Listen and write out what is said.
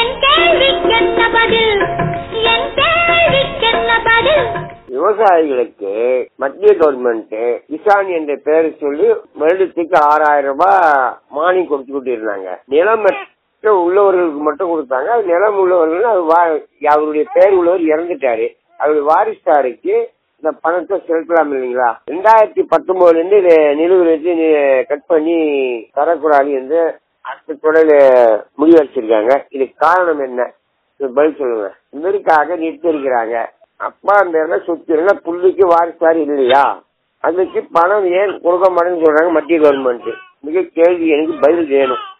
என் கேள்விக்கென்ன பதில் என் கேள்விக்கென்ன பதில் விவசாயிகளுக்கு மத்திய கவர்மெண்ட் கிசான் என்ற பெயரை சொல்லி வருடத்துக்கு ஆறாயிரம் ரூபாய் மானியம் கொடுத்துக்கிட்டு இருந்தாங்க நிலம் மற்ற உள்ளவர்களுக்கு மட்டும் கொடுத்தாங்க அது நிலம் உள்ளவர்கள் அது வா- அவருடைய பெயர் உள்ளவர் இறந்துட்டாரு அவருடைய வாரிசாருக்கு இந்த பணத்தை செலுத்தலாம் இல்லைங்களா ரெண்டாயிரத்தி பத்தொன்பதுல இருந்து இதை நிலுவையில் வச்சு நி- கட் பண்ணி தரக்கூடாது என்று அடுத்த தொடர் முடிவு வச்சிருக்காங்க இதுக்கு காரணம் என்ன இது பதில் சொல்லுங்க இதற்காக நிறுத்தி இருக்கிறாங்க அப்பா அந்த இடம் சுத்தி இருந்தா புள்ளிக்கு வாரிசாரு இல்லையா அதுக்கு பணம் ஏன் கொடுக்க மாட்டேன்னு சொல்றாங்க மத்திய கவர்மெண்ட் மிக கேள்வி எனக்கு பதில் வேணும்